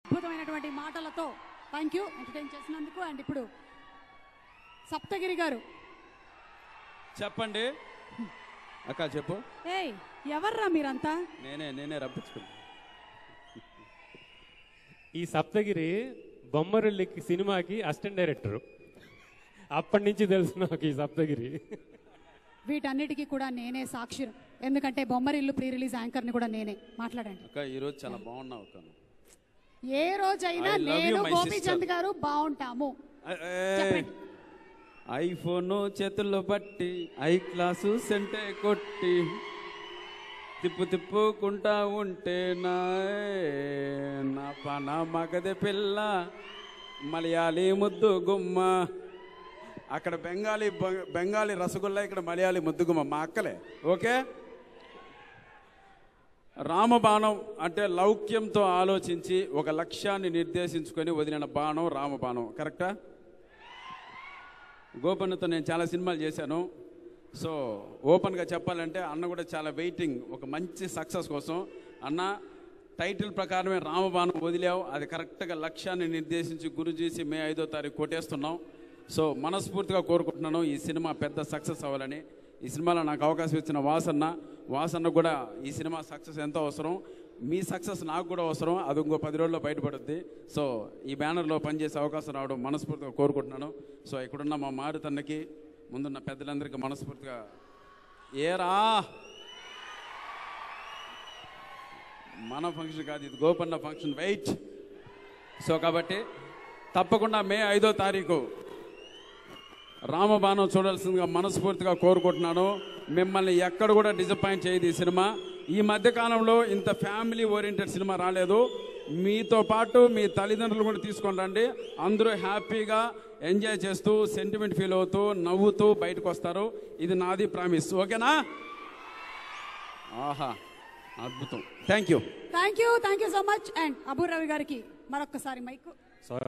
అద్భుతమైనటువంటి మాటలతో thank you entertain చేసినందుకు అండ్ ఇప్పుడు సప్తగిరి గారు చెప్పండి అక్క చెప్పు ఏయ్ ఎవర్రా మీరంతా నేనే నేనే రప్పించుకున్నా ఈ సప్తగిరి బొమ్మరుల్లికి సినిమాకి అసిస్టెంట్ డైరెక్టర్ అప్పటి నుంచి తెలుసు నాకు ఈ సప్తగిరి వీటన్నిటికీ కూడా నేనే సాక్షి ఎందుకంటే బొమ్మరిల్లు ప్రీ రిలీజ్ యాంకర్ని కూడా నేనే మాట్లాడండి అక్క ఈరోజు చాలా బాగున్నావు అక్క నువ్వు. ఏ రోజైనా I love you, నేను my గోపీచంద్ sister. గారు బాగుంటాము ఏ, చెప్పండి. ఐఫోన్ చేతుల్లో బట్టి ఐ క్లాసు సెంటే కొట్టి తిప్పు తిప్పుకుంటా ఉంటే నా నా పన మగది పిల్ల మలయాళీ ముద్దు గుమ్మ అక్కడ బెంగాలీ బ- బెంగాలీ రసగుల్లా ఇక్కడ మలయాళీ ముద్దు గుమ్మ మా అక్కలే ఓకే రామబాణం అంటే లౌక్యంతో ఆలోచించి ఒక లక్ష్యాన్ని నిర్దేశించుకొని వదిలిన బాణం రామబాణం కరెక్టా గోపన్నతో నేను చాలా సినిమాలు చేశాను సో ఓపెన్గా చెప్పాలంటే అన్న కూడా చాలా వెయిటింగ్ ఒక మంచి సక్సెస్ కోసం అన్న టైటిల్ ప్రకారమే రామబాణం వదిలావు అది కరెక్ట్గా లక్ష్యాన్ని నిర్దేశించి గురి చేసి మే ఐదో తారీఖు కొట్టేస్తున్నాం సో మనస్ఫూర్తిగా కోరుకుంటున్నాను ఈ సినిమా పెద్ద సక్సెస్ అవ్వాలని ఈ సినిమాలో నాకు అవకాశం ఇచ్చిన వాసన్న వాసన్న కూడా ఈ సినిమా సక్సెస్ ఎంతో అవసరం మీ సక్సెస్ నాకు కూడా అవసరం అది ఇంకో పది రోజుల్లో బయటపడుద్ది సో ఈ బ్యానర్లో పనిచేసే అవకాశం రావడం మనస్ఫూర్తిగా కోరుకుంటున్నాను సో ఇక్కడున్న మా మారుతన్నకి ముందున్న పెద్దలందరికీ మనస్ఫూర్తిగా ఏరా మన ఫంక్షన్ కాదు ఇది గోపన్న ఫంక్షన్ వెయిట్ సో కాబట్టి తప్పకుండా మే ఐదో తారీఖు రామబాణం చూడాల్సిందిగా మనస్ఫూర్తిగా కోరుకుంటున్నాను మిమ్మల్ని ఎక్కడ కూడా డిసప్పాయింట్ చేయదు ఈ సినిమా ఈ మధ్య కాలంలో ఇంత ఫ్యామిలీ ఓరియంటెడ్ సినిమా రాలేదు మీతో పాటు మీ తల్లిదండ్రులు కూడా తీసుకొని రండి అందరూ హ్యాపీగా ఎంజాయ్ చేస్తూ సెంటిమెంట్ ఫీల్ అవుతూ నవ్వుతూ బయటకు వస్తారు ఇది నాది ప్రామిస్ ఓకేనా ఆహా అద్భుతం thank you thank you thank you so much and Abu Ravi గారికి మరొక్కసారి మైక్